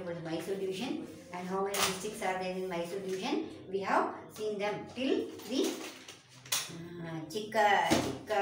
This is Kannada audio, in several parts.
about Mysore division and how many districts are there in Mysore division. We have seen them till the uh, Chikka, Chikka,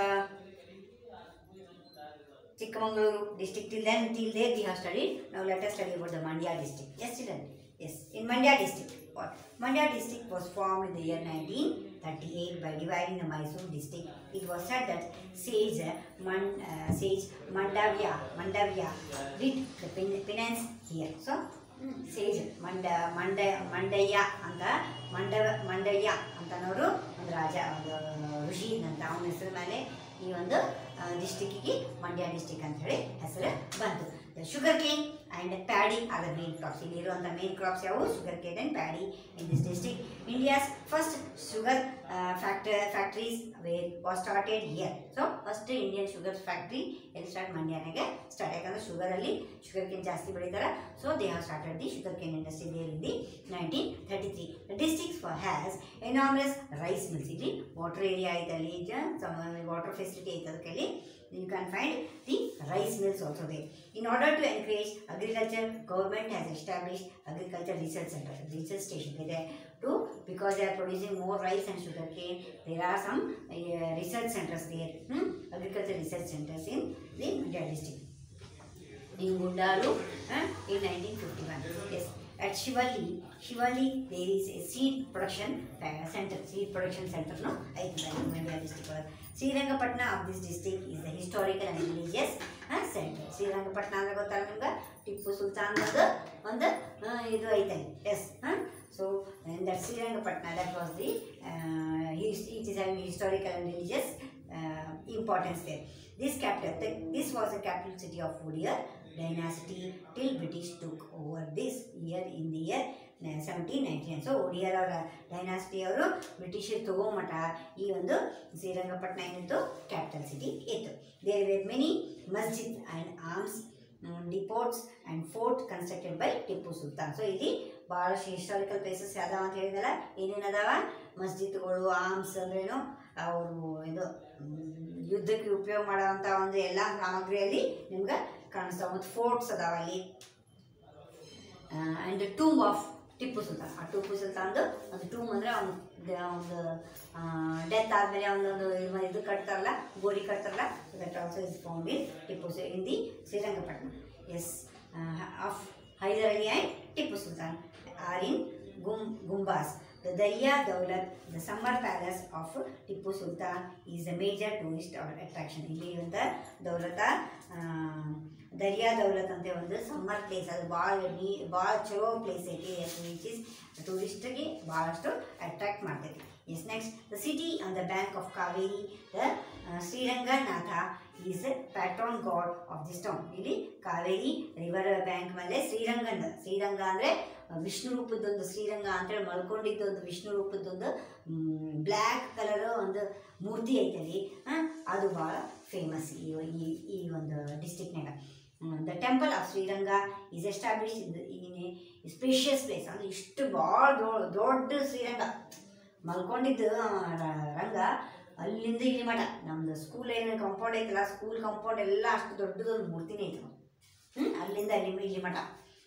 Chikkamangaluru district. Till then, till there we have studied. Now let us study about the Mandya district. Yes, children. Yes, in Mandya district. What? Mandya district was formed in the year 1938 by dividing the Mysore district. It was said that sage, uh, Man, uh, sage Mandavya, Mandavya did the pen- penance here. So, mm, sage ಮಂಡ ಮಂಡ ಮಂಡಯ್ಯ ಅಂತ ಮಂಡವ ಮಂಡಯ್ಯ ಅಂತನವರು ಒಂದು ರಾಜ ಒಂದು ಋಷಿ ಅಂತ ಅವನ ಹೆಸರು ಮೇಲೆ ಈ ಒಂದು ಡಿಸ್ಟಿಕ್ಕಿಗೆ ಮಂಡ್ಯ ಡಿಸ್ಟಿಕ್ ಅಂತ ಹೇಳಿ ಹೆಸರು ಬಂತು sugarcane and paddy are the main crops ಇಲ್ಲಿರುವಂಥ ಮೇನ್ ಕ್ರಾಪ್ಸ್ ಯಾವುವು sugarcane and paddy in this district India's first sugar factor factories where was started here so first Indian sugar factory ಎಲ್ಲಿ ಸ್ಟಾರ್ಟ್ ಮಂಡ್ಯನಾಗೆ ಸ್ಟಾರ್ಟ್ ಯಾಕಂದ್ರೆ ಶುಗರಲ್ಲಿ ಶುಗರ್ ಕೇನ್ ಜಾಸ್ತಿ ಬೆಳೀತಾರೆ so they have started the sugarcane industry there in the nineteen thirty three the districts for has enormous rice mills ಇಲ್ಲಿ ವಾಟರ್ ಏರಿಯಾ ಐತೆ ಅಲ್ಲಿ ವಾಟರ್ ಫೆಸಿಲಿಟಿ ಐತೆ ಅದಕ್ಕೆ you can find the rice mills also there. In order to encourage agriculture, government has established agriculture research center, research station. There to because they are producing more rice and sugar cane, there are some uh, research centers there, hmm? agriculture research centers in the Mandya district. In Gundalu uh, in 1951. Yes. At Shivali, Shivali there is a seed production uh, center, seed production center, no? I think in Mandya district. ಒಳಗೆ. Srirangapatna of this district is the historical and religious centre Srirangapatna ಅಂದ್ರೆ ಗೊತ್ತಲ್ಲ ನಿಮ್ಗೆ ಟಿಪ್ಪು ಸುಲ್ತಾನ್ ಒಂದು ಒಂದು ಆ, ಇದು ಐತೆ yes so that Srirangapatna that was the it is having historical and religious importance there. This capital, the, this was the capital city of Vodiyar dynasty till British took over this year in the year seventeen nineteen so Wodeyar ಅವರ ಡೈನಾಸ್ಟಿ ಅವರು ಬ್ರಿಟಿಷರ್ ತಗೋಮಠ ಈ ಒಂದು ಶ್ರೀರಂಗಪಟ್ಟಣ ಏನಿತ್ತು ಕ್ಯಾಪಿಟಲ್ ಸಿಟಿ ಇತ್ತು ದೇರ್ ವೇರ್ ಮೆನಿ ಮಸ್ಜಿದ್ and arms depots and fort constructed by Tipu Sultan so ಇಲ್ಲಿ ಭಾಳಷ್ಟು ಹಿಸ್ಟಾರಿಕಲ್ ಪ್ಲೇಸಸ್ ಯಾವ್ದಾವ ಅಂತ ಹೇಳಿದಲ್ಲ ಏನೇನು ಅದಾವ ಮಸ್ಜಿದ್ಗಳು ಆರ್ಮ್ಸ್ ಅಂದ್ರೇನು ಅವರು ಇದು ಮ್, ಯುದ್ಧಕ್ಕೆ ಉಪಯೋಗ ಮಾಡೋವಂಥ ಒಂದು ಎಲ್ಲ ಸಾಮಗ್ರಿಯಲ್ಲಿ ನಿಮ್ಗೆ ಕಾಣಿಸ್ತಾವ ಮತ್ತು ಫೋರ್ಟ್ಸ್ ಅದಾವ ಅಲ್ಲಿ and tomb of Tipu Sultan ಆ ಟಿಪ್ಪು ಸುಲ್ತಾನ್ದು ಒಂದು ಟೂಮ್ ಅಂದರೆ ಅವ್ನು ಒಂದು ಡೆತ್ ಆದಮೇಲೆ ಅವನೊಂದು ಇದು ಕಟ್ತಾರಲ್ಲ ಗೋರಿ ಕಟ್ತಾರಲ್ಲ that also is found in Tipu ಸು- in the Srirangapatna yes of Hyder Ali and Tipu Sultan are in ಗುಮ್ Gumbaz The Darya Daulat, the summer palace of Tipu Sultan, is a major tourist attraction. ಇಲ್ಲಿ ಒಂದು ದೌಲತ ಆ, ದರ್ಯಾ ದೌಲತ್ ಅಂತ ಒಂದು ಸಮ್ಮರ್ ಪ್ಲೇಸ್ ಅದು ಭಾಳ ನೀ ಭಾಳ ಚಲೋ ಪ್ಲೇಸ್ ಐತಿ ವಿಚ್ ಇಸ್ ಟೂರಿಸ್ಟ್ಗೆ ಭಾಳಷ್ಟು ಅಟ್ರಾಕ್ಟ್ ಮಾಡ್ತೈತಿ yes next the city on the bank of Kaveri the Sriranganatha is patron god of this town ಇಲ್ಲಿ ಕಾವೇರಿ ರಿವರ್ ಬ್ಯಾಂಕ್ ಮೇಲೆ ಶ್ರೀರಂಗನ ಶ್ರೀರಂಗ ಅಂದರೆ ವಿಷ್ಣು ರೂಪದ್ದೊಂದು ಶ್ರೀರಂಗ ಅಂತೇಳಿ ಮಲ್ಕೊಂಡಿದ್ದೊಂದು ವಿಷ್ಣು ರೂಪದ್ದೊಂದು ಬ್ಲ್ಯಾಕ್ ಕಲರ್ ಒಂದು ಮೂರ್ತಿ ಐತಲ್ಲಿ ಆ, ಅದು ಭಾಳ ಫೇಮಸ್ ಈ ಈ ಈ ಒಂದು ಡಿಸ್ಟಿಕ್ನಾಗ the temple of Sriranga is establish in in spacious place ಅಂದ್ರೆ ಇಷ್ಟು ಭಾಳ ದೊಡ್ಡ ದೊಡ್ಡ ಶ್ರೀರಂಗ ಮಲ್ಕೊಂಡಿದ್ದು ಆ, ರ- ರಂಗ ಅಲ್ಲಿಂದ ಇಲ್ಲಿ ಮಠ ನಮ್ದು ಸ್ಕೂಲ್ ಏನು ಕಂಪೌಂಡ್ ಐತಲ್ಲ ಸ್ಕೂಲ್ ಕಂಪೌಂಡ್ ಎಲ್ಲ ಅಷ್ಟು ದೊಡ್ಡದೊಂದು ಮೂರ್ತಿನೇ ಐತೆ ಹ್ಞೂ ಅಲ್ಲಿಂದ ಅಲ್ಲಿ ಇಲ್ಲಿ ಮಠ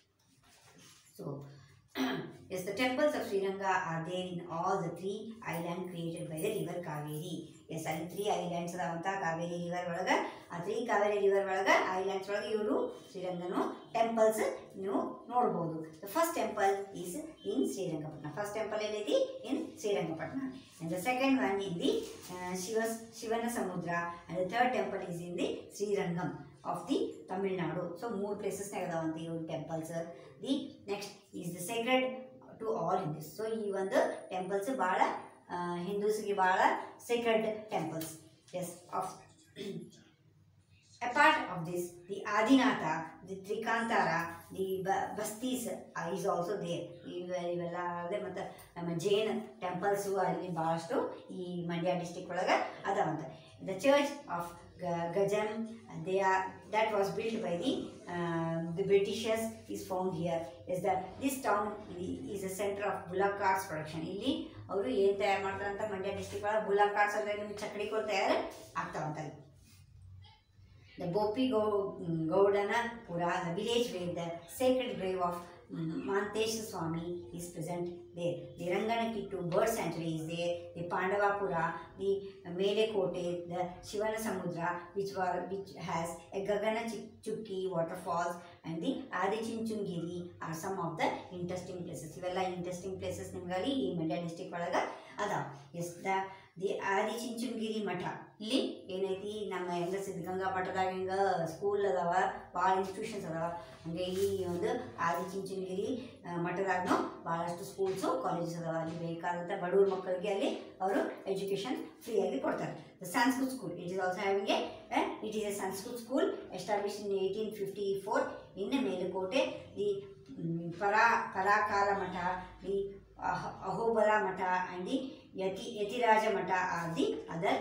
so yes, the temples of Sriranga are there in all the three islands created by the river Kaveri. Yes ಅಲ್ಲಿ ತ್ರೀ ಐಲ್ಯಾಂಡ್ಸ್ ಅದಾವಂತ ಕಾವೇರಿ ರಿವರ್ ಒಳಗೆ ಆ ತ್ರೀ ಕಾವೇರಿ ರಿವರ್ ಒಳಗೆ ಐಲ್ಯಾಂಡ್ಸ್ ಒಳಗೆ ಇವರು ಶ್ರೀರಂಗನು ಟೆಂಪಲ್ಸ್ ನೀವು ನೋಡ್ಬೋದು the first temple is in Srirangapatna first temple ಏನೈತಿ in Srirangapatna and the second one in the ಶಿವ Shivanasamudra and the third temple is in the Srirangam of the Tamil Nadu so ಮೂರು ಪ್ಲೇಸಸ್ನಾಗ ಅದಾವಂತ ಇವ್ರ temples the next is the sacred to all Hindus so ಈ ಒಂದು ಟೆಂಪಲ್ಸ್ ಭಾಳ ಹಿಂದೂಸ್ಗೆ ಭಾಳ sacred temples yes of apart of this the Adinatha the Trikantara the ಬ ಬಸ್ತೀಸ್ ಈಸ್ ಆಲ್ಸೋ ದೇರ್ ಇವ ಇವೆಲ್ಲ ಅದೇ ಮತ್ತು ನಮ್ಮ ಜೈನ್ ಟೆಂಪಲ್ಸು ಅಲ್ಲಿ ಭಾಳಷ್ಟು ಈ ಮಂಡ್ಯ ಡಿಸ್ಟಿಕ್ ಒಳಗೆ ಅದಾವಂತ ದ ಚರ್ಚ್ ಆಫ್ ಗಜನ್ they are that was built by the uh, the Britishers is found here is that this town i- is a center of bullock carts production ಇಲ್ಲಿ ಅವರು ಏನು ತಯಾರು ಮಾಡ್ತಾರೆ ಅಂತ ಮಂಡ್ಯ ಡಿಸ್ಟಿಕ್ ಒಳಗೆ ಬುಲ್ಲಕ್ ಕಾರ್ಟ್ಸ್ ಅಂದರೆ ನಿಮ್ಗೆ ಚಕ್ಕಡಿ ಕೊಟ್ಟು ತಯಾರು ಆಗ್ತಾವಂತ ಅಲ್ಲಿ The Bopi Gau- Gaudana Pura, the village where the sacred grave of mm, Mantesha Swami is present there. The Ranganakittu bird sanctuary is there. The Pandavapura, the Melekote, the Shivana Samudra, which were which has a Gagana Chik- Chukki waterfalls, and the Adichunchungiri are some of the interesting places. ಇವೆಲ್ಲ ಇಂಟ್ರೆಸ್ಟಿಂಗ್ ಪ್ಲೇಸಸ್ ನಿಮ್ಗಾಗಿ ಈ ಮಂಡ್ಯ ಡಿಸ್ಟಿಕ್ ಒಳಗೆ ಅದಾವ ಎಸ್ ದ ದಿ ಆದಿಚುಂಚನಗಿರಿ ಮಠ ಇಲ್ಲಿ ಏನೈತಿ ನಮ್ಮ ಹೆಂಗ ಸಿದ್ಧಗಂಗಾ ಮಠದಾಗ ಹಿಂಗ ಸ್ಕೂಲ್ ಅದಾವ ಭಾಳ ಇನ್ಸ್ಟಿಟ್ಯೂಷನ್ಸ್ ಅದಾವ ಹಂಗೆ ಈ ಒಂದು ಆದಿಚುಂಚನಗಿರಿ ಆ, ಮಠದಾಗೂ ಭಾಳಷ್ಟು ಸ್ಕೂಲ್ಸು ಕಾಲೇಜಸ್ ಅದಾವ ಅಲ್ಲಿ ಬೇಕಾದಂಥ ಬಡವ್ರ ಮಕ್ಕಳಿಗೆ ಅಲ್ಲಿ ಅವರು ಎಜುಕೇಷನ್ ಫ್ರೀಯಾಗಿ ಕೊಡ್ತಾರೆ the Sanskrit school it is also having a it is a Sanskrit school establish in eighteen fifty four in Melukote the ಪರಾ ಪರಾಕಾಲ ಮಠ ದಿ ಅಹ ಅಹೋಬಲ ಮಠ ಆ್ಯಂಡ್ ದಿ ಯತಿ Yathiraja Mutt are the other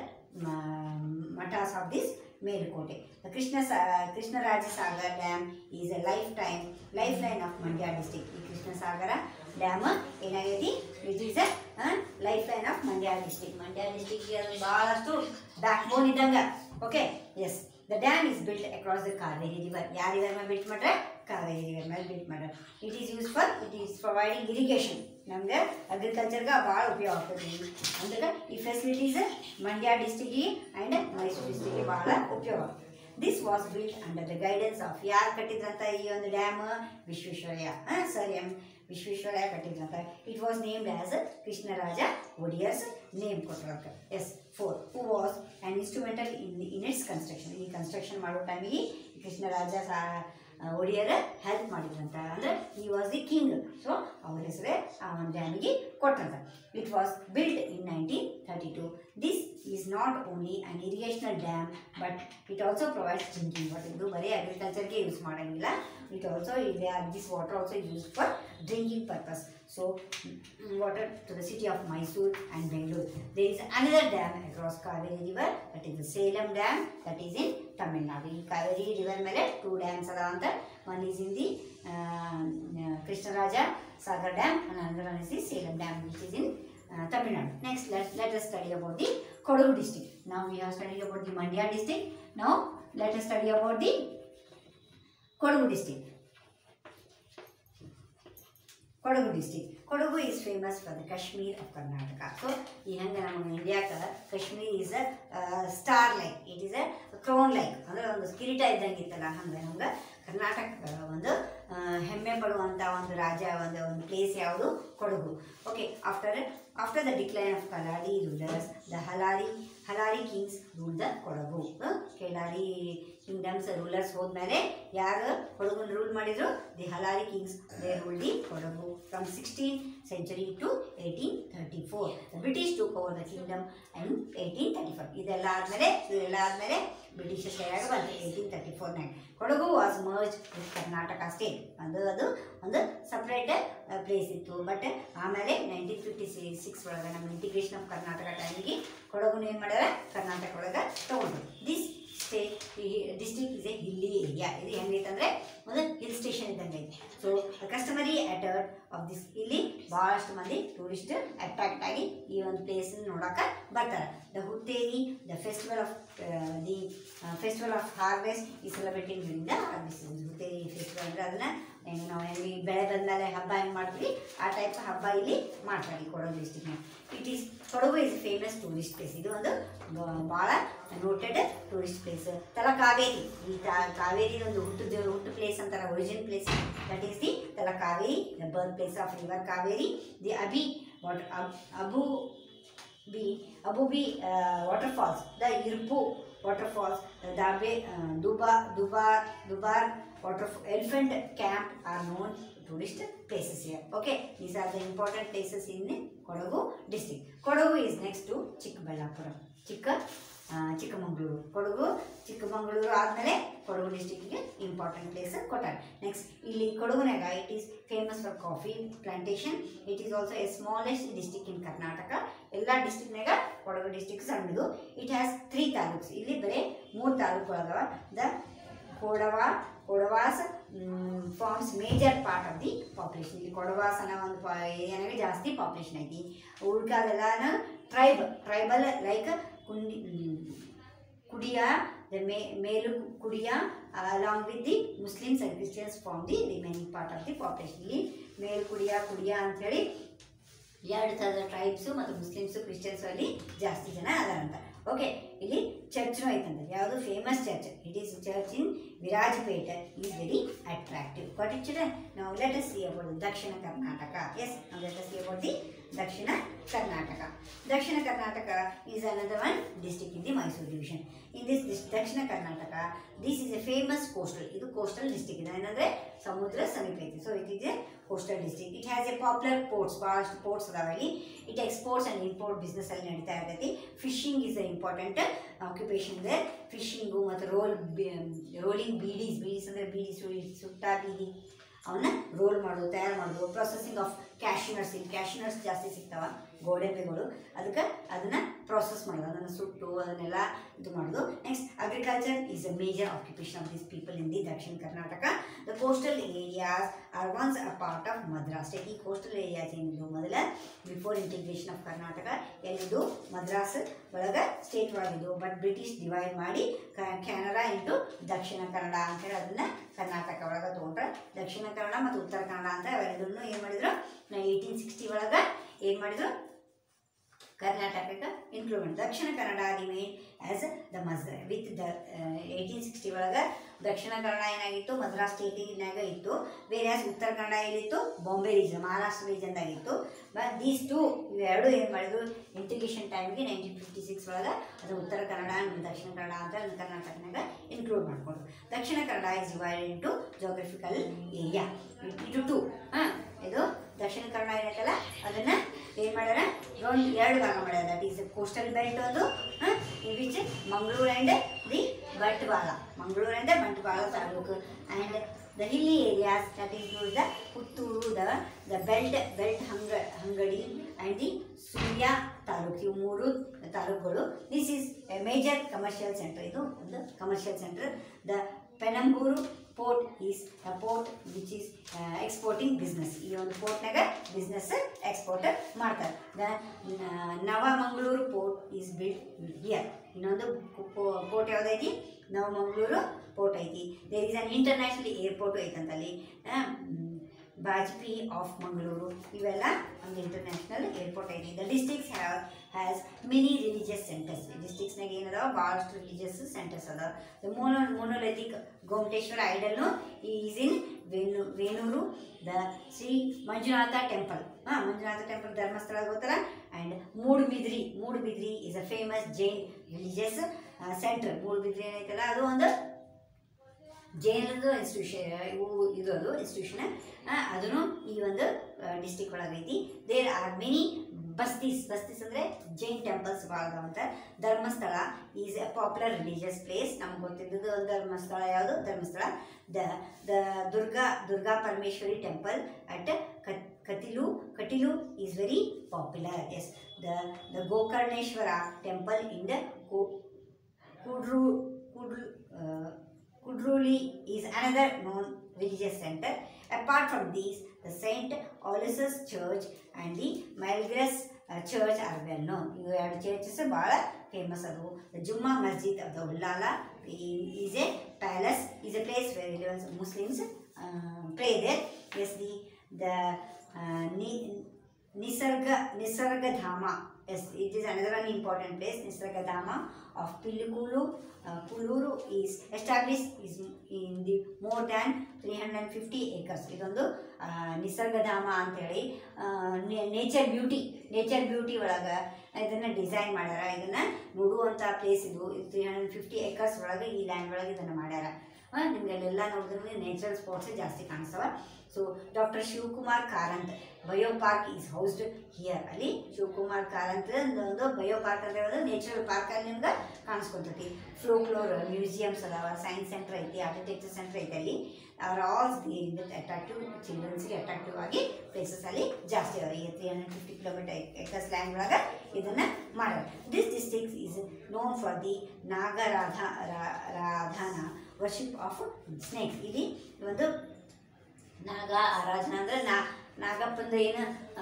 mutts of this Melukote The Krishna ಸಾ Krishnaraja Sagar dam is a lifetime lifeline of Mandya district ಈ ಕೃಷ್ಣ ಸಾಗರ ಡ್ಯಾಮ್ ಏನಾಗೈತಿ it is a lifeline of Mandya district Mandya ಡಿಸ್ಟಿಕ್ಗೆ ಅದು ಭಾಳಷ್ಟು ಬ್ಯಾಕ್ ಬೋನ್ ಇದ್ದಂಗೆ okay yes the dam is built across the Kaveri river ಯಾವ ರಿವರ್ ಮೇಲೆ ಬಿಲ್ಟ್ ಮಾಡ್ರೆ ಕಾವೇರಿ ರಿವರ್ ಮೇಲೆ ಬಿಲ್ಟ್ ಮಾಡ್ರೆ it is use for it is providing irrigation ನಮ್ಗೆ ಅಗ್ರಿಕಲ್ಚರ್ಗೆ ಭಾಳ ಉಪಯೋಗ ಆಗ್ತದೆ ಅಂದ್ರೆ ಈ ಫೆಸಿಲಿಟೀಸ್ ಮಂಡ್ಯ ಡಿಸ್ಟಿಕ್ಗೆ ಆ್ಯಂಡ್ ಮೈಸೂರು ಡಿಸ್ಟಿಕ್ಗೆ ಭಾಳ ಉಪಯೋಗ ಆಗ್ತದೆ this was built under the guidance of ಯಾರು ಕಟ್ಟಿದ್ರಂತ ಈ ಒಂದು dam Visvesvaraya sir M Visvesvaraya ಕಟ್ಟಿದ್ರಂತ it was named as Krishnaraja Wodeyar's name ಕೊಟ್ಟರಕ್ಕೆ yes for who was and instrumental in in its construction ಈ ಕನ್ಸ್ಟ್ರಕ್ಷನ್ ಮಾಡೋ ಟೈಮಿಗೆ ಕೃಷ್ಣರಾಜ ಸಾ ಒಡೆಯರ ಹೆಲ್ಪ್ ಮಾಡಿದ್ರಂತ ಅಂದರೆ ಈ ವಾಸ್ ದಿ ಕಿಂಗ್ ಸೊ ಅವ್ರ ಹೆಸರೇ ಆ ಒಂದು ಡ್ಯಾಮಿಗೆ ಕೊಟ್ಟಂತ it was build in nineteen thirty two this is not only an irrigational dam but it also provides drinking water ಇದು ಬರೀ ಅಗ್ರಿಕಲ್ಚರ್ಗೆ ಯೂಸ್ ಮಾಡೋಂಗಿಲ್ಲ ಇಟ್ ಆಲ್ಸೋ ಇದೆ this water also use for drinking purpose so water to the city of Mysuru and Bengaluru there is another dam across Kaveri river that is the Salem dam that is in Tamil Nadu ಈ ಕಾವೇರಿ ರಿವರ್ ಮೇಲೆ ಟೂ ಡ್ಯಾಮ್ಸ್ ಅದಾವ ಅಂತ one is in the Krishnaraja Sagar dam and another one is the Salem dam which is in uh, Tamil Nadu. Next let, let us study about the Kodagu district. Now we have studied about the Mandya district. Now let us study about the Kodagu district. Kodagu district Kodagu is famous for the Kashmir of Karnataka so ಈ ಹಂಗೆ ನಮ್ಮ ಇಂಡಿಯಾಕ್ಕೆ Kashmir is a star like it is a crown like ಅಂದರೆ ಒಂದು ಕಿರೀಟ ಇದ್ದಂಗೆ ಇತ್ತಲ್ಲ ಹಂಗೆ ನಮ್ಗೆ ಕರ್ನಾಟಕ ಒಂದು ಆ, ಹೆಮ್ಮೆ ಪಡುವಂಥ ಒಂದು ರಾಜ್ಯ ಒಂದು ಒಂದು ಪ್ಲೇಸ್ ಯಾವುದು Kodagu okay after after the decline of Keladi rulers the Haleri Haleri kings rule the Kodagu ಆ, ಕೆಲಾರಿ ಕಿಂಗ್ಡಮ್ಸ್ ರೂಲರ್ಸ್ ಹೋದ್ಮೇಲೆ ಯಾರು ಕೊಡಗುನ ರೂಲ್ ಮಾಡಿದ್ರು the Haleri kings they rule the Kodagu from sixteen century to eighteen thirty four British to over the kingdom and eighteen thirty four ಇದೆಲ್ಲ ಆದಮೇಲೆ ಇದೆಲ್ಲ ಆದಮೇಲೆ ಬ್ರಿಟಿಷರ್ ಕೈಯಾಗ ಬಂತು ಏಯ್ಟೀನ್ ತರ್ಟಿ ಫೋರ್ನಾಗ Kodagu was merge with Karnataka state ಅದು ಅದು ಒಂದು ಸಪ್ರೇಟ್ ಪ್ಲೇಸ್ ಇತ್ತು ಬಟ್ ಆಮೇಲೆ ನೈನ್ಟೀನ್ ಫಿಫ್ಟಿ ಸಿಕ್ಸ್ ಒಳಗೆ ನಮ್ಮ ಇಂಟಿಗ್ರೇಷನ್ ಆಫ್ ಕರ್ನಾಟಕ ಟೈಮಿಗೆ ಕೊಡಗುನ ಏನು ಮಾಡ್ಯಾರ ಕರ್ನಾಟಕ ಒಳಗೆ ತೊಗೊಂಡ್ರು ದಿಸ್ ಸ್ಟೇಟ್ ಈ district is a hilly area ಇದು ಹೆಂಗೈತೆ ಅಂದರೆ ಒಂದು ಹಿಲ್ ಸ್ಟೇಷನ್ ಇದ್ದಂಗೆ ಐತೆ so customary uttered of this ಇಲ್ಲಿ ಭಾಳಷ್ಟು ಮಂದಿ ಟೂರಿಸ್ಟ್ ಅಟ್ರಾಕ್ಟ್ ಆಗಿ ಈ ಒಂದು ಪ್ಲೇಸ್ ನೋಡೋಕೆ ಬರ್ತಾರೆ the Huthari the festival of the festival of harvest ಈ celebrating during the Huthari festival ಅಂದರೆ ಅದನ್ನು ಹೆಂಗೆ ನಾವು ಹೆಂಗೆ ಈ ಬೆಳೆ ಬಂದಮೇಲೆ ಹಬ್ಬ ಹೆಂಗೆ ಮಾಡ್ತೀವಿ ಆ ಟೈಪ್ ಹಬ್ಬ ಇಲ್ಲಿ ಮಾಡ್ತಾರೆ ಈ ಕೊಡಗು ಡಿಸ್ಟಿಕ್ನಾಗ it is Kodagu is famous tourist place ಇದು ಒಂದು ಭಾಳ ನೋಟೆಡ್ ಟೂರಿಸ್ಟ್ ಪ್ಲೇಸ್ ತಲಕಾವೇರಿ ಈ ತಾ- ಕಾವೇರಿ ಒಂದು ಹುಟ್ಟು ಹುಟ್ಟು ಪ್ಲೇಸ್ ಅಂತಾರೆ origin place that is the Talakaveri the birth place of river Kaveri the Abbey ವಾಟ್ Abbey Abbey waterfalls the Iruppu waterfalls ದಾಬೆ ದುಬಾ Dubare Dubare water elephant camp are known tourist places here okay these are the important places in Kodagu district Kodagu is next to Chikkaballapura ಚಿಕ್ಕ ಆ, ಚಿಕ್ಕಮಗಳೂರು ಕೊಡಗು ಚಿಕ್ಕಮಗಳೂರು ಆದಮೇಲೆ ಕೊಡಗು ಡಿಸ್ಟಿಕ್ಗೆ ಇಂಪಾರ್ಟೆಂಟ್ ಪ್ಲೇಸ್ ಕೊಟ್ಟಾರೆ ನೆಕ್ಸ್ಟ್ ಇಲ್ಲಿ ಕೊಡಗುನಾಗ it is famous for coffee plantation it is also a smallest district in Karnataka ಎಲ್ಲ ಡಿಸ್ಟಿಕ್ನಾಗ ಕೊಡಗು ಡಿಸ್ಟಿಕ್ ಸಣ್ಣದು ಇಟ್ ಹ್ಯಾಸ್ ತ್ರೀ ತಾಲೂಕ್ಸ್ ಇಲ್ಲಿ ಬರೀ ಮೂರು ತಾಲೂಕುಗಳದಾವ the Kodava Kodavas forms major part of the population ಇಲ್ಲಿ ಕೊಡವಾಸ್ ಅನ್ನೋ ಒಂದು ಪಾ ಏರಿಯಾನಾಗ ಜಾಸ್ತಿ ಪಾಪ್ಯುಲೇಷನ್ ಐತಿ ಉಳ್ಕಾದೆಲ್ಲನ ಟ್ರೈಬ್ ಟ್ರೈಬಲ್ ಲೈಕ್ ಕುಂಡಿ ಮ್, ಕುಡಿಯ ದ ಮೇ Melu Kudiya along with the Muslims and Christians from the remaining part of the population ಇಲ್ಲಿ ಮೇಲು ಕುಡಿಯ ಕುಡಿಯ ಅಂಥೇಳಿ ಎರಡು ಥರದ ಟ್ರೈಬ್ಸು ಮತ್ತು ಮುಸ್ಲಿಮ್ಸು ಕ್ರಿಶ್ಚಿಯನ್ಸು ಅಲ್ಲಿ ಜಾಸ್ತಿ ಜನ ಅದಾರಂತ ಓಕೆ ಇಲ್ಲಿ ಚರ್ಚ್ನೂ ಐತಂತ ಯಾವುದು famous church it is church in Virajpet is very attractive but it children ನಾವು let us see about Dakshina Karnataka yes ನಾವು let us see about the Dakshina Karnataka Dakshina Karnataka is another one district in the Mysuru division in this Dakshina Karnataka this is a famous coastal ಇದು ಕೋಸ್ಟಲ್ ಡಿಸ್ಟಿಕ್ ಇದೆ ಏನಂದ್ರೆ ಸಮುದ್ರ ಸಮೀಪ ಐತಿ so it is a coastal district it has a popular ports ಭಾಳಷ್ಟು ಪೋರ್ಟ್ಸ್ ಅದಾವ ಇಲ್ಲಿ it exports and import business ಅಲ್ಲಿ ನಡೀತಾ ಇರ್ತೈತಿ fishing is a important occupation ಇದೆ ಫಿಶಿಂಗು ಮತ್ತು ರೋಲ್ ರೋಲಿಂಗ್ ಬೀಡೀಸ್ ಬೀಡೀಸ್ ಅಂದರೆ ಬೀಡಿ ಸುಳಿ ಸುಟ್ಟ ಬೀಡಿ ಅವನ್ನ ರೋಲ್ ಮಾಡೋದು ತಯಾರು ಮಾಡೋದು ಪ್ರೊಸೆಸಿಂಗ್ ಆಫ್ ಕ್ಯಾಶ್ನಟ್ಸ್ ಇಲ್ಲಿ ಕ್ಯಾಶ್ನಟ್ಸ್ ಜಾಸ್ತಿ ಸಿಗ್ತಾವ ಗೋಡಂಬಿಗಳು ಅದಕ್ಕೆ ಅದನ್ನು ಪ್ರಾಸೆಸ್ ಮಾಡೋದು ಅದನ್ನು ಸುಟ್ಟು ಅದನ್ನೆಲ್ಲ ಇದು ಮಾಡೋದು next agriculture is a major occupation of this people in the Dakshina Karnataka the coastal areas are once a part of Madras state ಈ ಕೋಸ್ಟಲ್ ಏರಿಯಾಸ್ ಏನಿದ್ದು ಮೊದಲ ಬಿಫೋರ್ ಇಂಟಿಗ್ರೇಷನ್ ಆಫ್ ಕರ್ನಾಟಕ ಎಲ್ಲಿದ್ದು ಮದ್ರಾಸ್ ಒಳಗೆ ಸ್ಟೇಟ್ ಒಳಗಿದ್ದು ಬಟ್ ಬ್ರಿಟಿಷ್ ಡಿವೈಡ್ ಮಾಡಿ ಕ್ಯಾನರಾ ಇಂಟು ದಕ್ಷಿಣ ಕನ್ನಡ ಅಂತೇಳಿ ಅದನ್ನ ಕರ್ನಾಟಕ ಒಳಗೆ ತೊಗೊಂಡ್ರೆ ದಕ್ಷಿಣ ಕನ್ನಡ ಮತ್ತು ಉತ್ತರ ಕನ್ನಡ ಅಂತ ಅವೆರಡನ್ನು ಏನು ಮಾಡಿದ್ರು ಏಯ್ಟೀನ್ ಸಿಕ್ಸ್ಟಿ ಒಳಗೆ ಏನು ಮಾಡಿದ್ರು ಕರ್ನಾಟಕಕ್ಕೆ ಇನ್ಕ್ಲೂಡ್ ಮಾಡಿ Dakshina Kannada remain as the must with the eighteen sixty ಒಳಗೆ ದಕ್ಷಿಣ ಕನ್ನಡ ಏನಾಗಿತ್ತು ಮದ್ರಾಸ್ ಸ್ಟೇಟಿನಾಗ ಇತ್ತು ಬೇರೆ ಉತ್ತರ ಕನ್ನಡ ಏನಿತ್ತು ಬಾಂಬೆ ರೀಜನ್ ಮಹಾರಾಷ್ಟ್ರ ರೀಜನ್ದಾಗಿತ್ತು ಬಟ್ ದೀಸ್ ಟು ಇವೆರಡು ಏನು ಮಾಡಿದ್ರು ಇಂಟಿಗ್ರೇಷನ್ ಟೈಮ್ಗೆ ನೈನ್ಟೀನ್ ಫಿಫ್ಟಿ ಸಿಕ್ಸ್ ಒಳಗೆ ಅದು ಉತ್ತರ ಕನ್ನಡ and ದಕ್ಷಿಣ ಕನ್ನಡ ಅಂತ ಕರ್ನಾಟಕನಾಗ ಇನ್ಕ್ಲೂಡ್ ಮಾಡ್ಕೊಂಡು Dakshina Kannada is divide into geographical area ಇದು ಟು ಹಾಂ ಇದು ದಕ್ಷಿಣ ಕನ್ನಡ ಏನೈತಲ್ಲ ಅದನ್ನು ಏನು ಮಾಡ್ಯಾರ ಒಂದು ಎರಡು ಭಾಗ ಮಾಡ್ಯಾರ ದಟ್ ಈಸ್ ಕೋಸ್ಟಲ್ ಬೆಲ್ಟ್ ಒಂದು in which Mangaluru and the Bantwal Mangaluru and Bantwal taluk and the hilly areas that include the Puttur the the ಬೆಲ್ಟ್ Belthangady and the Sullia taluk ಇವು ಮೂರು ತಾಲೂಕುಗಳು this is a major commercial centre ಇದು ಒಂದು commercial centre the Panambur port is a port which is exporting business ಈ ಒಂದು ಪೋರ್ಟ್ನಾಗ ಬಿಸ್ನೆಸ್ ಎಕ್ಸ್ಪೋರ್ಟ್ ಮಾಡ್ತಾರೆ the Navamangaluru port is build here ಇನ್ನೊಂದು ಪೋರ್ಟ್ ಯಾವುದೈತಿ ನವಮಂಗಳೂರು ಪೋರ್ಟ್ ಐತಿ there is an international airport ಐತಂತಲ್ಲಿ ಬಾಜ್ಪಿ ಆಫ್ ಮಂಗಳೂರು ಇವೆಲ್ಲ ಒಂದು ಇಂಟರ್ನ್ಯಾಷನಲ್ ಏರ್ಪೋರ್ಟ್ ಐತಿ the districts have has many religious centres ಡಿಸ್ಟ್ರಿಕ್ಸ್ನಾಗ ಏನದಾವ ಭಾಳಷ್ಟು ರಿಲಿಜಿಯಸ್ ಸೆಂಟರ್ಸ್ ಅದಾವ ದ ಮೋನೋ ಮೋನೋಲಿಥಿಕ್ ಗೋಮಟೇಶ್ವರ ಐಡಲ್ನು ಈಸ್ ಇನ್ ವೇಣು ವೇಣೂರು ದ ಶ್ರೀ ಮಂಜುನಾಥ ಟೆಂಪಲ್ ಹಾಂ ಮಂಜುನಾಥ ಟೆಂಪಲ್ ಧರ್ಮಸ್ಥಳ ಗೊತ್ತಲ್ಲ and Moodbidri Moodbidri is a famous Jain religious centre Moodbidri ಏನೈತಲ್ಲ ಅದು ಒಂದು ಜೈನದು ಇನ್ಸ್ಟಿಟ್ಯೂಷನ್ ಇವು ಇದು ಅದು ಇನ್ಸ್ಟಿಟ್ಯೂಷನ್ ಅದನ್ನು ಈ ಒಂದು ಡಿಸ್ಟಿಕ್ ಒಳಗೈತಿ there are many bastis bastis ಅಂದರೆ ಜೈನ್ ಟೆಂಪಲ್ಸ್ ಭಾಳ ಅದಾವಂತ Dharmasthala is a popular religious place ನಮ್ಗೆ ಗೊತ್ತಿದ್ದದ್ದು ಒಂದು ಧರ್ಮಸ್ಥಳ ಯಾವುದು Dharmasthala the the Durga Durga Parameshwari temple at Kateel Kateel is very popular yes the the Gokarneshwara temple in the ಕುಡ್ರು ಕುಡ್ರು Kudruli is another known religious center. Apart from these, the Saint Aloysius Church and the Malgras uh, Church are well known. ಇವು ಎರಡು ಚರ್ಚಸ್ ಭಾಳ ಫೇಮಸ್ ಅದು the Jumma Masjid of the Ullal is a palace is a place where Muslims pray there yes the the Nisarga Nisargadhama yes it is another one important place Nisargadhama of Pilikula Kulur is establish is in the more than three hundred and fifty acres ಇದೊಂದು ಆ, ನಿಸರ್ಗಧಾಮ ಅಂತೇಳಿ ನೇಚರ್ ಬ್ಯೂಟಿ ನೇಚರ್ ಬ್ಯೂಟಿ ಒಳಗೆ ಇದನ್ನು ಡಿಸೈನ್ ಮಾಡ್ಯಾರ ಇದನ್ನು ನೋಡುವಂಥ ಪ್ಲೇಸ್ ಇದು ತ್ರೀ ಹಂಡ್ರೆಡ್ ಫಿಫ್ಟಿ ಏಕರ್ಸ್ ಒಳಗೆ ಈ ಲ್ಯಾಂಡ್ ಒಳಗೆ ಇದನ್ನು ಮಾಡ್ಯಾರ ಆ, ನಿಮ್ಗೆ ಅಲ್ಲೆಲ್ಲ ನೋಡಿದ್ರೆ ನ್ಯಾಚುರಲ್ ಸ್ಪಾಟ್ಸೇ ಜಾಸ್ತಿ ಕಾಣಿಸ್ತವ so doctor Shivakumar Karanth bio park is housed here ಅಲ್ಲಿ ಶಿವಕುಮಾರ್ ಕಾರಂತ್ ಒಂದು ಒಂದು ಬಯೋ ಪಾರ್ಕ್ ಅಂತ ಹೇಳೋದು ನೇಚರಲ್ ಪಾರ್ಕ್ ಅಲ್ಲಿ ನಿಮ್ಗೆ ಕಾಣಿಸ್ಕೊತೈತಿ ಫ್ಲೋಕ್ಲೋರ್ ಮ್ಯೂಸಿಯಮ್ಸ್ ಅದಾವ ಸೈನ್ಸ್ ಸೆಂಟರ್ ಐತಿ ಆರ್ಕಿಟೆಕ್ಚರ್ ಸೆಂಟರ್ ಐತಿ ಅಲ್ಲಿ ಆರ್ ಆಲ್ ಅಟ್ರಾಕ್ಟಿವ್ ಚಿಲ್ಡ್ರನ್ಸ್ಗೆ ಅಟ್ರಾಕ್ಟಿವ್ ಆಗಿ ಪ್ಲೇಸಸ್ ಅಲ್ಲಿ ಜಾಸ್ತಿ ಅದಾವ ಈ three hundred fifty kilometre acres land ಒಳಗೆ ಇದನ್ನ ಮಾಡ್ಯಾರ this district is known for the Nagaradhana ರಾ- ರಾಧಾನ ವರ್ಷಿಪ್ ಆಫ್ ಸ್ನೇಕ್ ಇಲ್ಲಿ ಒಂದು ನಾಗ ಆರಾಧನಾ ಅಂದ್ರೆ ನಾ ನಾಗಪ್ಪಂದು ಏನು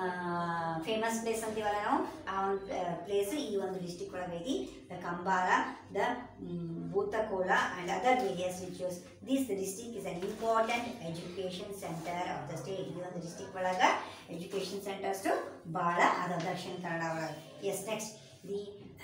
ಫೇಮಸ್ ಪ್ಲೇಸ್ ಅಂತೀವಲ್ಲ ನಾವು ಆ ಒಂದು ಪ್ಲೇಸ್ ಈ ಒಂದು ಡಿಸ್ಟಿಕ್ ಒಳಗೆ ಐತಿ the Kambala the Bhutakola and other various rituals this district is an important education centre of the state ಈ ಒಂದು ಡಿಸ್ಟಿಕ್ ಒಳಗೆ ಎಜುಕೇಷನ್ ಸೆಂಟರ್ಸು ಭಾಳ ಅದ ದಕ್ಷಿಣ ಕನ್ನಡ ಒಳಗೆ yes next the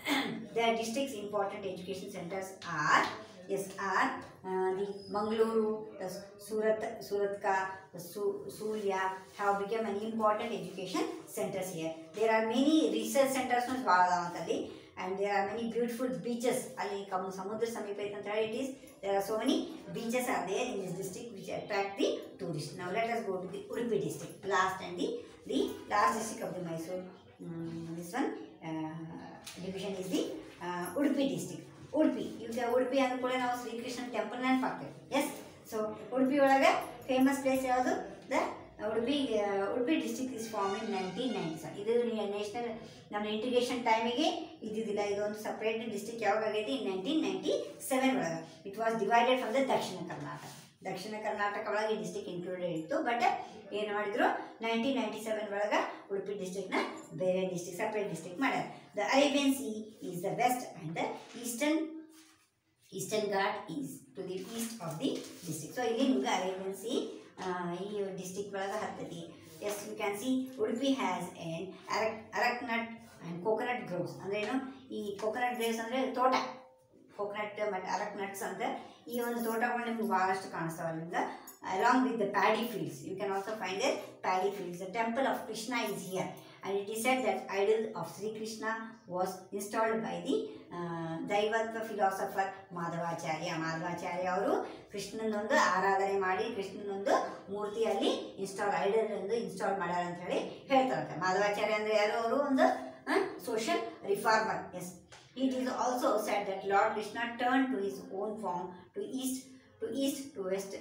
the districts important education centres are yes are uh, the Mangaluru, the Surat, Suratka, the Su- Surya have become an important education centers here. There are many research centers from Swaladavantali and there are many beautiful beaches. Ali kam samudra sameepa ಐತೆ ಅಂತ ಹೇಳಿ it is there are so many beaches are there in this district which attract the tourists. Now let us go to the Udupi district, last and the the last district of the Mysore. Mm, this one uh, division is the uh, Udupi district. Udupi ಈಗ ಉಡುಪಿ ಅಂದ ಕೂಡ ನಾವು ಶ್ರೀಕೃಷ್ಣ ಟೆಂಪಲ್ ನೆನಪಾಗ್ತೇವೆ ಎಸ್ ಸೊ ಉಡುಪಿ ಒಳಗೆ ಫೇಮಸ್ ಪ್ಲೇಸ್ ಯಾವುದು the Udupi Udupi district is form in nineteen ninety seven ಇದು ನ್ಯಾಷನಲ್ ನಮ್ಮ ಇಂಟಿಗ್ರೇಷನ್ ಟೈಮಿಗೆ ಇದ್ದಿದ್ದಿಲ್ಲ ಇದೊಂದು ಸಪ್ರೇಟ್ ಡಿಸ್ಟಿಕ್ ಯಾವಾಗ ಆಗೈತಿ ಇನ್ ನೈನ್ಟೀನ್ ನೈಂಟಿ ಸೆವೆನ್ ಒಳಗೆ it was divided from the Dakshina Karnataka Dakshina Karnataka ಒಳಗೆ ಡಿಸ್ಟಿಕ್ ಇನ್ಕ್ಲೂಡೆಡ್ ಇತ್ತು ಬಟ್ ಏನು ಮಾಡಿದ್ರು ನೈನ್ಟೀನ್ ನೈಂಟಿ ಸೆವೆನ್ ಒಳಗೆ ಉಡುಪಿ ಡಿಸ್ಟಿಕ್ನ ಬೇರೆ ಡಿಸ್ಟಿಕ್ ಸಪ್ರೇಟ್ ಡಿಸ್ಟಿಕ್ ಮಾಡ್ಯಾರ the Arabian sea is the west and the eastern eastern Ghat is to the east of the district so ಇಲ್ಲಿ ನಿಮ್ಗೆ ಅರೇಬಿಯನ್ ಸಿ ಈ ಡಿಸ್ಟಿಕ್ ಒಳಗೆ ಹತ್ತೈತಿ yes you can see Udupi has and areca areca nut and coconut groves ಅಂದ್ರೆ ಏನು ಈ ಕೋಕೋನಟ್ ಗ್ರೇವ್ಸ್ ಅಂದರೆ ತೋಟ ಕೋಕೋನಟ್ ಮತ್ತು ಅರಕ್ ನಟ್ಸ್ ಅಂತ ಈ ಒಂದು ತೋಟಗಳು ನಿಮ್ಗೆ ಭಾಳಷ್ಟು ಕಾಣಿಸ್ತಾವೆ ನಿಮ್ಗೆ along with the paddy fields you can also find uh paddy fields the temple of Krishna is here and it is said that idol of Sri Krishna was installed by the uh, ದೈವತ್ವ ಫಿಲಾಸಫರ್ ಮಾಧವಾಚಾರ್ಯ ಮಾಧವಾಚಾರ್ಯ ಅವರು ಕೃಷ್ಣನೊಂದು ಆರಾಧನೆ ಮಾಡಿ ಕೃಷ್ಣನೊಂದು ಮೂರ್ತಿಯಲ್ಲಿ ಇನ್ಸ್ಟಾಲ್ ಐಡಲ್ ಒಂದು ಇನ್ಸ್ಟಾಲ್ ಮಾಡ್ಯಾರ ಅಂತ ಹೇಳಿ ಹೇಳ್ತಾರಂತೆ ಮಾಧವಾಚಾರ್ಯ ಅಂದ್ರೆ ಯಾರು ಅವರು ಒಂದು social reformer yes it is also set that lord Krishna turn to his own form to east to east to west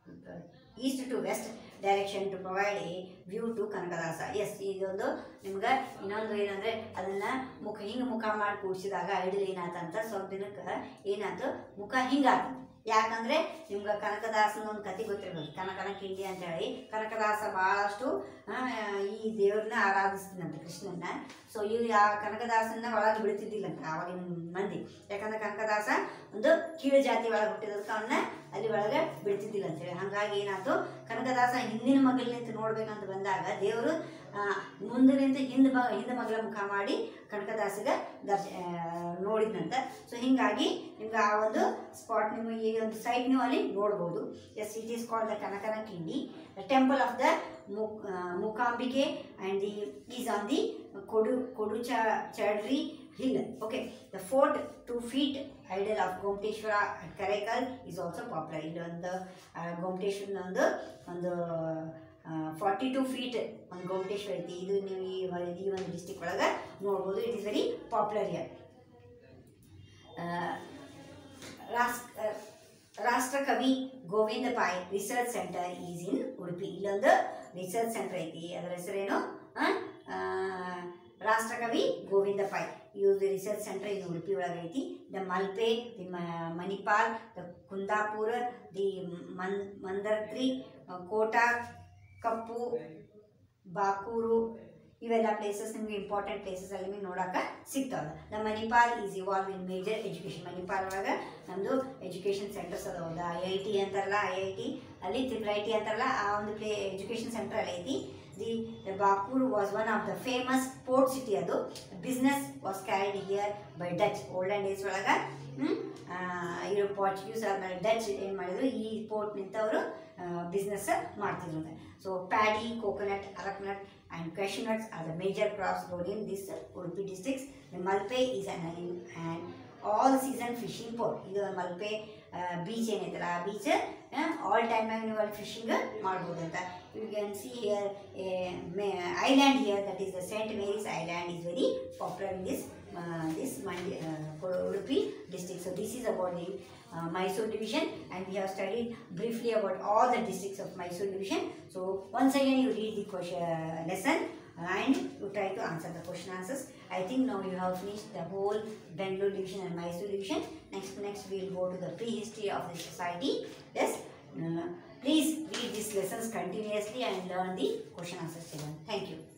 east to west direction to provide a view to Kanakadasa yes ಇದೊಂದು ನಿಮ್ಗೆ ಇನ್ನೊಂದು ಏನಂದ್ರೆ ಅದನ್ನ ಮುಖ ಹಿಂಗೆ ಮುಖ ಮಾಡಿ ಕೂಡಿಸಿದಾಗ ಐಡಲ್ ಏನಾತಂತ ಸ್ವಲ್ಪ ದಿನಕ್ಕೆ ಏನಾಯ್ತು ಮುಖ ಹಿಂಗಾತು ಯಾಕಂದ್ರೆ ನಿಮ್ಗೆ ಕನಕದಾಸನ ಒಂದು ಕತೆ ಗೊತ್ತಿರ್ಬೇಕು ಕನಕನ ಕಿಂಡಿ ಅಂತ ಹೇಳಿ ಕನಕದಾಸ ಭಾಳಷ್ಟು ಆ, ಈ ದೇವ್ರನ್ನ ಆರಾಧಿಸ್ತೀನಂತ ಕೃಷ್ಣನ್ನ ಸೊ ಇವ್ ಆ ಕನಕದಾಸನ್ನ ಒಳಗೆ ಬಿಡ್ತಿದ್ದಿಲ್ಲಂತ ಆವಾಗಿನ ಮಂದಿ ಯಾಕಂದ್ರೆ ಕನಕದಾಸ ಒಂದು ಕೀಳು ಜಾತಿ ಒಳಗೆ ಹುಟ್ಟಿದಕ್ಕೆ ಅವನ್ನ ಅಲ್ಲಿ ಒಳಗೆ ಬಿಡ್ತಿದ್ದಿಲ್ಲ ಅಂತೇಳಿ ಹಾಗಾಗಿ ಏನಾಯ್ತು ಕನಕದಾಸ ಹಿಂದಿನ ಮಗಲ್ ನಿಂತು ನೋಡ್ಬೇಕಂತ ಬಂದಾಗ ದೇವರು ಮುಂದೆ ನಿಂತು ಹಿಂದೆ ಮ ಹಿಂದೆ ಮಗಳ ಮುಖ ಮಾಡಿ ಕನಕದಾಸಿಗೆ ದರ್ಶ ಆ, ನೋಡಿದ್ನಂತ ಸೊ ಹಿಂಗಾಗಿ ನಿಮ್ಗೆ ಆ ಒಂದು ಸ್ಪಾಟ್ ನಿಮಗೆ ಈ ಒಂದು ಸೈಟ್ ನೀವು ಅಲ್ಲಿ ನೋಡ್ಬೋದು yes it is called the Kanakana Kindi the temple of the Mookambike and the is on the ಕೊಡು Kodachadri hill okay the forty two feet idol of Gomateshwara at Karkala is also popular ಇಲ್ಲೊಂದು ಆ, ಗೋಮಟೇಶ್ವರನ ಒಂದು ಒಂದು ಫಾರ್ಟಿ ಟು ಫೀಟ್ ಒಂದು ಗೋಮಟೇಶ್ವರ ಐತಿ ಇದು ನೀವು ಈ ವ- ಈ ಒಂದು ಡಿಸ್ಟಿಕ್ ಒಳಗೆ ನೋಡ್ಬೋದು it is very popular here ರಾಸ್ Rashtrakavi Govinda Pai research centre is in Udupi ಇಲ್ಲೊಂದು ರಿಸರ್ಚ್ ಸೆಂಟರ್ ಐತಿ ಅದರ ಹೆಸರೇನು ಆ, ಆ, ರಾಷ್ಟ್ರಕವಿ ಗೋವಿಂದ ಪಾಯ್ ಇವ್ರದ್ದು ರಿಸರ್ಚ್ ಸೆಂಟರ್ ಇದು ಉಡುಪಿ ಒಳಗೆ ಐತಿ ದ ಮಲ್ಪೆ ದಿ ಮ- ಮಣಿಪಾಲ್ ದ ಕುಂದಾಪುರ ದಿ ಮನ್ ಮಂದರ್ತ್ರಿ ಕೋಟಾ ಕಪ್ಪು ಬಾಕೂರು ಇವೆಲ್ಲ ಪ್ಲೇಸಸ್ ನಿಮಗೆ ಇಂಪಾರ್ಟೆಂಟ್ ಪ್ಲೇಸಸ್ ಅಲ್ಲಿ ನಿಮಗೆ ನೋಡಕ್ಕೆ ಸಿಗ್ತಾವೆ the Manipal is evolve in major education Manipal ಒಳಗೆ ನಮ್ಮದು ಎಜುಕೇಷನ್ ಸೆಂಟರ್ಸ್ ಅದಾವ ದ ಐ ಐ ಟಿ ಅಂತಾರಲ್ಲ ಐ ಐ ಟಿ ಅಲ್ಲಿ ತ್ರಿಪಲ್ ಐ ಟಿ ಅಂತಾರಲ್ಲ ಆ ಒಂದು ಪ್ಲೇ ಎಜುಕೇಷನ್ ಸೆಂಟರ್ ಅಲ್ಲಿ ಐತಿ the Barkur was one of the famous port city ಅದು business was carried here by Dutch olden days ಒಳಗೆ ಇವರು ಪೋರ್ಚುಗೀಸ್ ಆದ್ಮೇಲೆ ಡಚ್ ಏನು ಮಾಡಿದ್ರು ಈ ಪೋರ್ಟ್ ನಿಂತವರು ಬಿಸ್ನೆಸ್ ಮಾಡ್ತಿದ್ರು so paddy coconut arecanut and cashew nuts are the major crops grown in this Udupi districts the Malpe is an and all season fishing port ಇದು ಮಲ್ಪೆ ಬೀಚ್ ಏನೈತಲ್ಲ ಆ ಬೀಚ್ ಆಲ್ ಟೈಮ್ನಾಗ ನೀವು ಅಲ್ಲಿ ಫಿಶಿಂಗ್ ಮಾಡ್ಬೋದು ಅಂತ you can see here island here that is the Saint Mary's island is very popular in this this Mandi, uh, Udupi district. So this is about the uh, Mysore division and we have studied briefly about all the districts of Mysore division. So once again you read the question, uh, lesson and you try to answer the question answers. I think now you have finished the whole Bangalore division and Mysore division. Next, next we will go to the prehistory of the society. Yes. Uh, please read this these lessons continuously and learn the question answers children. Thank you.